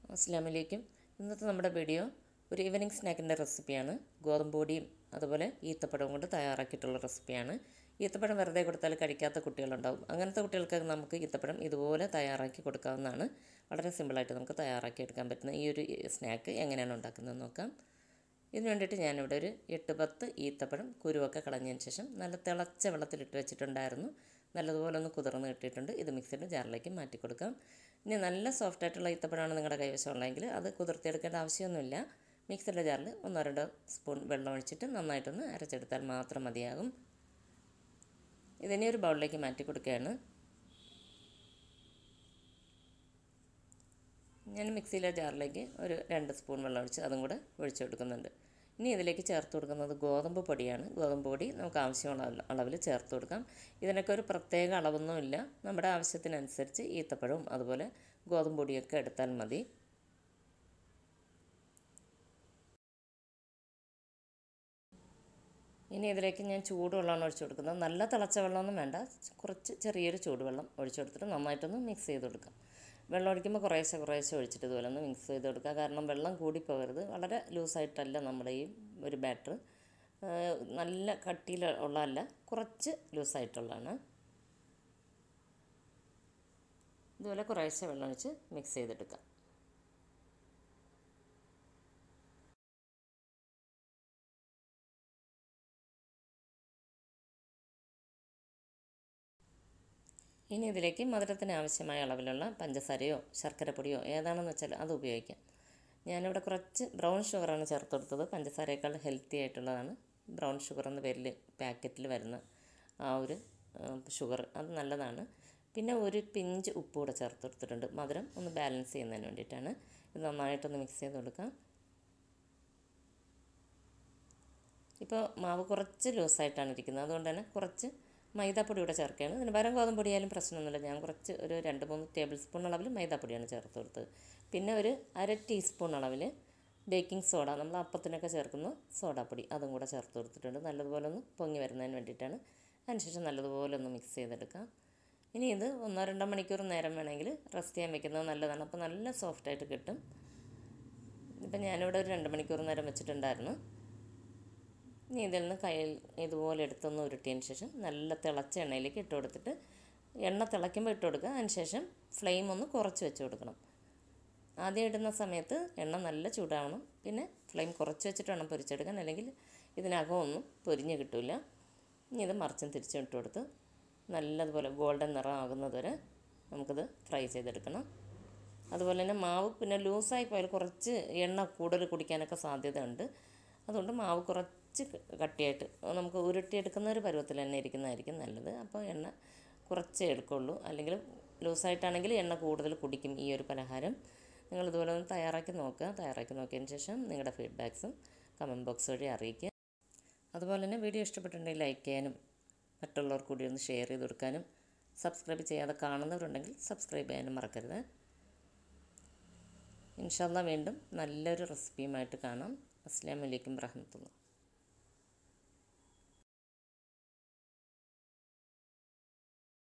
അസ്സാമലൈക്കും ഇന്നത്തെ നമ്മുടെ വീഡിയോ ഒരു ഈവനിങ് സ്നാക്കിൻ്റെ റെസിപ്പിയാണ് ഗോതമ്പ് പൊടിയും അതുപോലെ ഈത്തപ്പഴവും കൊണ്ട് തയ്യാറാക്കിയിട്ടുള്ള റെസിപ്പിയാണ് ഈത്തപ്പഴം വെറുതെ കൊടുത്താൽ കഴിക്കാത്ത കുട്ടികളുണ്ടാവും അങ്ങനത്തെ കുട്ടികൾക്ക് നമുക്ക് ഈത്തപ്പഴം ഇതുപോലെ തയ്യാറാക്കി കൊടുക്കാവുന്നതാണ് വളരെ സിമ്പിളായിട്ട് നമുക്ക് തയ്യാറാക്കി എടുക്കാൻ പറ്റുന്ന ഈ ഒരു സ്നാക്ക് എങ്ങനെയാണ് ഉണ്ടാക്കുന്നത് നോക്കാം ഇതിന് വേണ്ടിയിട്ട് ഞാനിവിടെ ഒരു എട്ട് പത്ത് ഈത്തപ്പഴം കുരുവൊക്കെ കളഞ്ഞതിന് ശേഷം നല്ല തിളച്ച വെള്ളത്തിലിട്ട് വെച്ചിട്ടുണ്ടായിരുന്നു നല്ലതുപോലെ ഒന്ന് കുതിർന്ന് കിട്ടിയിട്ടുണ്ട് ഇത് മിക്സിയുടെ ജാറിലേക്ക് മാറ്റി കൊടുക്കാം ഇനി നല്ല സോഫ്റ്റ് ആയിട്ടുള്ള ഈത്തപ്പഴമാണ് നിങ്ങളുടെ കൈവശം ഉള്ളതെങ്കിൽ അത് കുതിർത്തിയെടുക്കേണ്ട ആവശ്യമൊന്നുമില്ല മിക്സിയുടെ ജാറിൽ ഒന്നോ രണ്ടോ സ്പൂൺ വെള്ളം ഒഴിച്ചിട്ട് നന്നായിട്ടൊന്ന് അരച്ചെടുത്താൽ മാത്രം മതിയാകും ഇതിനെ ഒരു ബൗളിലേക്ക് മാറ്റി കൊടുക്കുകയാണ് ഞാൻ മിക്സിയിലെ ജാറിലേക്ക് ഒരു രണ്ട് സ്പൂൺ വെള്ളം ഒഴിച്ച് അതും കൂടെ ഒഴിച്ചു കൊടുക്കുന്നുണ്ട് ഇനി ഇതിലേക്ക് ചേർത്ത് കൊടുക്കുന്നത് ഗോതമ്പ് പൊടിയാണ് ഗോതമ്പ് പൊടി നമുക്ക് ആവശ്യമുള്ള അളവിൽ ചേർത്ത് കൊടുക്കാം ഇതിനൊക്കെ ഒരു പ്രത്യേക അളവൊന്നുമില്ല നമ്മുടെ ആവശ്യത്തിനനുസരിച്ച് ഈത്തപ്പഴവും അതുപോലെ ഗോതമ്പ് പൊടിയൊക്കെ എടുത്താൽ മതി ഇനി ഇതിലേക്ക് ഞാൻ ചൂടുവെള്ളമാണ് ഒഴിച്ചു കൊടുക്കുന്നത് നല്ല തിളച്ച വെള്ളമൊന്നും വേണ്ട കുറച്ച് ചെറിയൊരു ചൂടുവെള്ളം ഒഴിച്ചു കൊടുത്തിട്ട് നന്നായിട്ടൊന്ന് മിക്സ് ചെയ്ത് കൊടുക്കാം വെള്ളം ഒഴിക്കുമ്പോൾ കുറേശ്ശെ കുറേശ്ശെ ഒഴിച്ചിട്ട് ഇതുപോലെ ഒന്ന് മിക്സ് ചെയ്ത് കൊടുക്കുക കാരണം വെള്ളം കൂടിപ്പോകരുത് വളരെ ലൂസായിട്ടല്ല നമ്മുടെ ഈ ഒരു ബാറ്റർ നല്ല കട്ടിയിൽ ഉള്ളതല്ല കുറച്ച് ലൂസായിട്ടുള്ളതാണ് ഇതുപോലെ കുറേശ്ശെ വെള്ളം ഒഴിച്ച് മിക്സ് ചെയ്തെടുക്കാം ഇനി ഇതിലേക്ക് മധുരത്തിന് ആവശ്യമായ അളവിലുള്ള പഞ്ചസാരയോ ശർക്കരപ്പൊടിയോ ഏതാണെന്ന് വെച്ചാൽ അത് ഉപയോഗിക്കാം ഞാനിവിടെ കുറച്ച് ബ്രൗൺ ഷുഗറാണ് ചേർത്ത് കൊടുത്തത് പഞ്ചസാരയേക്കാൾ ഹെൽത്തി ആയിട്ടുള്ളതാണ് ബ്രൗൺ ഷുഗർ എന്ന പേരിൽ പാക്കറ്റിൽ വരുന്ന ആ ഒരു ഷുഗർ അത് നല്ലതാണ് പിന്നെ ഒരു പിഞ്ച് ഉപ്പ് കൂടെ ചേർത്ത് കൊടുത്തിട്ടുണ്ട് മധുരം ഒന്ന് ബാലൻസ് ചെയ്യുന്നതിന് വേണ്ടിയിട്ടാണ് ഇത് നന്നായിട്ടൊന്ന് മിക്സ് ചെയ്ത് കൊടുക്കാം ഇപ്പോൾ മാവ് കുറച്ച് ലൂസായിട്ടാണ് ഇരിക്കുന്നത് അതുകൊണ്ട് തന്നെ കുറച്ച് മൈദാപ്പൊടി കൂടെ ചേർക്കുകയാണ് ഇതിന് പകരം ഗോതമ്പ് പൊടിയായാലും പ്രശ്നമൊന്നുമില്ല ഞാൻ കുറച്ച് ഒരു രണ്ട് മൂന്ന് ടേബിൾ സ്പൂൺ അളവിൽ മൈദാപ്പൊടിയാണ് ചേർത്ത് കൊടുത്തത് പിന്നെ ഒരു അര ടീസ്പൂൺ അളവിൽ ബേക്കിംഗ് സോഡ നമ്മൾ അപ്പത്തിനൊക്കെ ചേർക്കുന്ന സോഡാപ്പൊടി അതും കൂടെ ചേർത്ത് കൊടുത്തിട്ടുണ്ട് നല്ലതുപോലെ ഒന്ന് പൊങ്ങി വരുന്നതിന് വേണ്ടിയിട്ടാണ് അതിനുശേഷം നല്ലതുപോലെ ഒന്ന് മിക്സ് ചെയ്തെടുക്കാം ഇനി ഇത് ഒന്നോ രണ്ടോ മണിക്കൂർ നേരം വേണമെങ്കിൽ റെസ്റ്റ് ചെയ്യാൻ വെക്കുന്നത് നല്ലതാണ് അപ്പോൾ നല്ല സോഫ്റ്റായിട്ട് കിട്ടും ഇപ്പം ഞാനിവിടെ ഒരു രണ്ട് മണിക്കൂർ നേരം വെച്ചിട്ടുണ്ടായിരുന്നു ഇനി ഇതിൽ നിന്ന് കയ്യിൽ ഇതുപോലെ എടുത്തൊന്ന് ഉരുട്ടിയതിന് ശേഷം നല്ല തിളച്ച എണ്ണയിലേക്ക് ഇട്ട് കൊടുത്തിട്ട് എണ്ണ തിളയ്ക്കുമ്പോൾ ഇട്ട് കൊടുക്കുക അതിനുശേഷം ഫ്ലെയിം ഒന്ന് കുറച്ച് വെച്ച് കൊടുക്കണം ആദ്യം ഇടുന്ന സമയത്ത് എണ്ണ നല്ല ചൂടാവണം പിന്നെ ഫ്ലെയിം കുറച്ച് വെച്ചിട്ട് വേണം പൊരിച്ചെടുക്കാൻ അല്ലെങ്കിൽ ഇതിനകമൊന്നും പൊരിഞ്ഞ് കിട്ടില്ല ഇനി ഇത് മറിച്ചും തിരിച്ചും ഇട്ട് കൊടുത്ത് നല്ലതുപോലെ ഗോൾഡൻ നിറം ആകുന്നത് വരെ നമുക്കിത് ഫ്രൈ ചെയ്തെടുക്കണം അതുപോലെ തന്നെ മാവ് പിന്നെ ലൂസായി പോയാൽ കുറച്ച് എണ്ണ കൂടുതൽ കുടിക്കാനൊക്കെ സാധ്യതയുണ്ട് അതുകൊണ്ട് മാവ് കുറച്ച് കട്ടിയായിട്ട് നമുക്ക് ഉരുട്ടിയെടുക്കുന്ന ഒരു പരുവത്തിൽ തന്നെ ഇരിക്കുന്നതായിരിക്കും നല്ലത് അപ്പോൾ എണ്ണ കുറച്ചേ എടുക്കുള്ളൂ അല്ലെങ്കിൽ ലൂസായിട്ടാണെങ്കിൽ എണ്ണ കൂടുതൽ കുടിക്കും ഈ ഒരു പലഹാരം നിങ്ങൾ ഇതുപോലെ ഒന്ന് തയ്യാറാക്കി നോക്കുക തയ്യാറാക്കി നോക്കിയതിന് ശേഷം നിങ്ങളുടെ ഫീഡ്ബാക്സും കമൻറ്റ് ബോക്സ് വഴി അറിയിക്കുക അതുപോലെ തന്നെ വീഡിയോ ഇഷ്ടപ്പെട്ടിട്ടുണ്ടെങ്കിൽ ലൈക്ക് ചെയ്യാനും മറ്റുള്ളവർ കൂടി ഒന്ന് ഷെയർ ചെയ്ത് കൊടുക്കാനും സബ്സ്ക്രൈബ് ചെയ്യാതെ കാണുന്നവരുണ്ടെങ്കിൽ സബ്സ്ക്രൈബ് ചെയ്യാനും മറക്കരുത് ഇൻഷാല്ല വീണ്ടും നല്ലൊരു റെസിപ്പിയുമായിട്ട് കാണാം അസ്സാം വലൈക്കും വരഹമത്തുള്ള